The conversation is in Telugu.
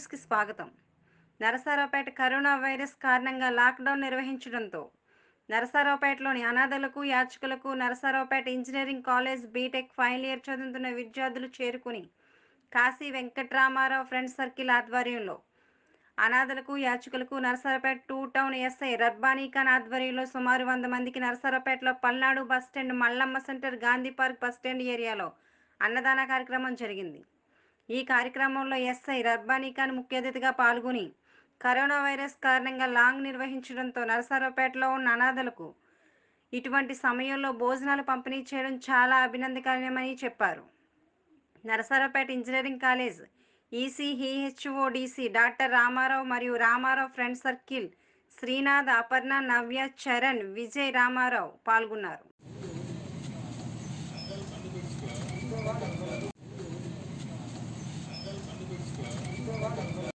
న్యూస్కి స్వాగతం నరసరావుపేట కరోనా వైరస్ కారణంగా లాక్డౌన్ నిర్వహించడంతో నరసరావుపేటలోని అనాథలకు యాచకులకు Narasaraopeta engineering college BTech final year చదువుతున్న విద్యార్థులు చేరుకుని కాశీ వెంకట్రామారావు ఫ్రెండ్స్ సర్కిల్ ఆధ్వర్యంలో అనాథలకు యాచకులకు Narasaraopeta two town SI Rabbani Khan ఆధ్వర్యంలో సుమారు వంద మందికి నరసరావుపేటలో Palnadu bus stand Mallamma centre Gandhi park bus stand ఏరియాలో అన్నదాన కార్యక్రమం జరిగింది ఈ కార్యక్రమంలో ఎస్ఐ రబ్బానీ ఖాన్ ముఖ్య అతిథిగా పాల్గొని కరోనా వైరస్ కారణంగా లాంగ్ నిర్వహించడంతో నరసరావుపేటలో ఉన్న అనాథలకు ఇటువంటి సమయంలో భోజనాలు పంపిణీ చేయడం చాలా అభినందనీయమని చెప్పారు నరసరావుపేట ఇంజనీరింగ్ కాలేజ్ ఈసీహెచ్ఓడిసి డాక్టర్ రామారావు మరియు రామారావు ఫ్రెండ్ సర్కిల్ శ్రీనాథ్ అపర్ణ నవ్య చరణ్ విజయ్ రామారావు పాల్గొన్నారు